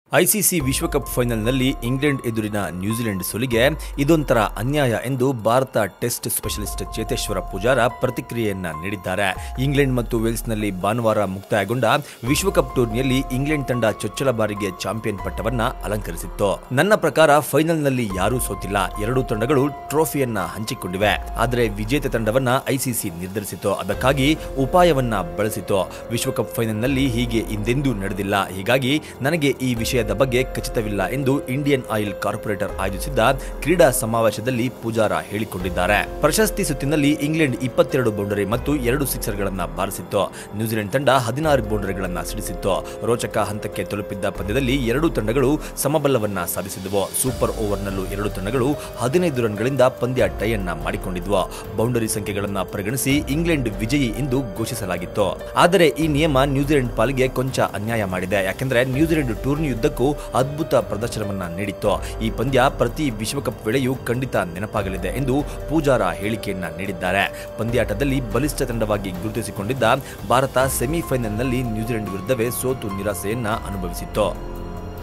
ICC ವಿಶ್ವಕಪ್ ಫೈನಲ್ನಲ್ಲಿ England ಎದುರಿನ ನ್ಯೂಜಿಲೆಂಡ್ ಸೋಲಿಗೆ ಇದೊಂಥರ ಅನ್ಯಾಯ ಎಂದು ಭಾರತ ಟೆಸ್ಟ್ ಸ್ಪೆಷಲಿಸ್ಟ್ ಚೇತೇಶ್ವರ ಪೂಜಾರ ಪ್ರತಿಕ್ರಿಯೆಯನ್ನ ನೀಡಿದ್ದಾರೆ ಇಂಗ್ಲೆಂಡ್ ಮತ್ತು ವೇಲ್ಸ್ನಲ್ಲಿ ಭಾನುವಾರ ಮುಕ್ತಾಯಗೊಂಡ ವಿಶ್ವಕಪ್ ಟೂರ್ನಿಯಲ್ಲಿ ಇಂಗ್ಲೆಂಡ್ ತಂಡ ಚೊಚ್ಚಲ ಬಾರಿಗೆ ಚಾಂಪಿಯನ್ ಪಟ್ಟವನ್ನ ಅಲಂಕರಿಸಿತ್ತು ನನ್ನ ಪ್ರಕಾರ ಫೈನಲ್ನಲ್ಲಿ ಯಾರೂ ಸೋತಿಲ್ಲ ಎರಡೂ ತಂಡಗಳು ಟ್ರೋಫಿಯನ್ನ ಹಂಚಿಕೊಂಡಿವೆ ಆದರೆ ವಿಜೇತ ತಂಡವನ್ನ ಐಸಿಸಿ ನಿರ್ಧರಿಸಿತು ಅದಕ್ಕಾಗಿ ಉಪಾಯವನ್ನ ಬಳಸಿತು ವಿಶ್ವಕಪ್ ಫೈನಲ್ನಲ್ಲಿ ಹೀಗೆ ಹಿಂದೆಂದೂ ನಡೆದಿಲ್ಲ ಹೀಗಾಗಿ ನನಗೆ ಈ ವಿಷಯದ ಬಗ್ಗೆ ಖಚಿತವಿಲ್ಲ ಎಂದು ಇಂಡಿಯನ್ ಆಯಿಲ್ ಕಾರ್ಪೊರೇಟರ್ ಆಯೋಜಿಸಿದ್ದ ಕ್ರೀಡಾ ಸಮಾವೇಶದಲ್ಲಿ ಪೂಜಾರ ಹೇಳಿಕೊಂಡಿದ್ದಾರೆ ಪ್ರಶಸ್ತಿ ಸುತ್ತಿನಲ್ಲಿ ಇಂಗ್ಲೆಂಡ್ ಇಪ್ಪತ್ತೆರಡು ಬೌಂಡರಿ ಮತ್ತು ಎರಡು ಸಿಕ್ಸರ್ಗಳನ್ನ ಬಾರಿಸಿತ್ತು ನ್ಯೂಜಿಲೆಂಡ್ ತಂಡ ಹದಿನಾರು ಬೌಂಡರಿಗಳನ್ನ ಸಿಡಿಸಿತ್ತು ರೋಚಕ ಹಂತಕ್ಕೆ ತಲುಪಿದ್ದ ಪಂದ್ಯದಲ್ಲಿ ಎರಡೂ ತಂಡಗಳು ಸಮಬಲವನ್ನ ಸಾಧಿಸಿದವು ಸೂಪರ್ ಓವರ್ನಲ್ಲೂ ಎರಡು ತಂಡಗಳು ಹದಿನೈದು ರನ್ಗಳಿಂದ ಪಂದ್ಯ ಟೈಯನ್ನ ಮಾಡಿಕೊಂಡಿದ್ವು ಬೌಂಡರಿ ಸಂಖ್ಯೆಗಳನ್ನ ಪರಿಗಣಿಸಿ ಇಂಗ್ಲೆಂಡ್ ವಿಜಯಿ ಎಂದು ಘೋಷಿಸಲಾಗಿತ್ತು ಆದರೆ ಈ ನಿಯಮ ನ್ಯೂಜಿಲೆಂಡ್ ಪಾಲಿಗೆ ಕೊಂಚ ಅನ್ಯಾಯ ಮಾಡಿದೆ ಯಾಕೆಂದ್ರೆ ನ್ಯೂಜಿಲೆಂಡ್ ಟೂರ್ನಿಯುದ್ದಕ್ಕೂ ಅದ್ಭುತ ಪ್ರದರ್ಶನವನ್ನ ನೀಡಿತ್ತು ಈ ಪಂದ್ಯ ಪ್ರತಿ ವಿಶ್ವಕಪ್ ವೇಳೆಯೂ ಖಂಡಿತ ನೆನಪಾಗಲಿದೆ ಎಂದು ಪೂಜಾರ ಹೇಳಿಕೆಯನ್ನ ನೀಡಿದ್ದಾರೆ ಪಂದ್ಯಾಟದಲ್ಲಿ ಬಲಿಷ್ಠ ತಂಡವಾಗಿ ಗುರುತಿಸಿಕೊಂಡಿದ್ದ ಭಾರತ ಸೆಮಿಫೈನಲ್ನಲ್ಲಿ ನ್ಯೂಜಿಲೆಂಡ್ ವಿರುದ್ಧವೇ ಸೋತು ನಿರಾಸೆಯನ್ನ ಅನುಭವಿಸಿತ್ತು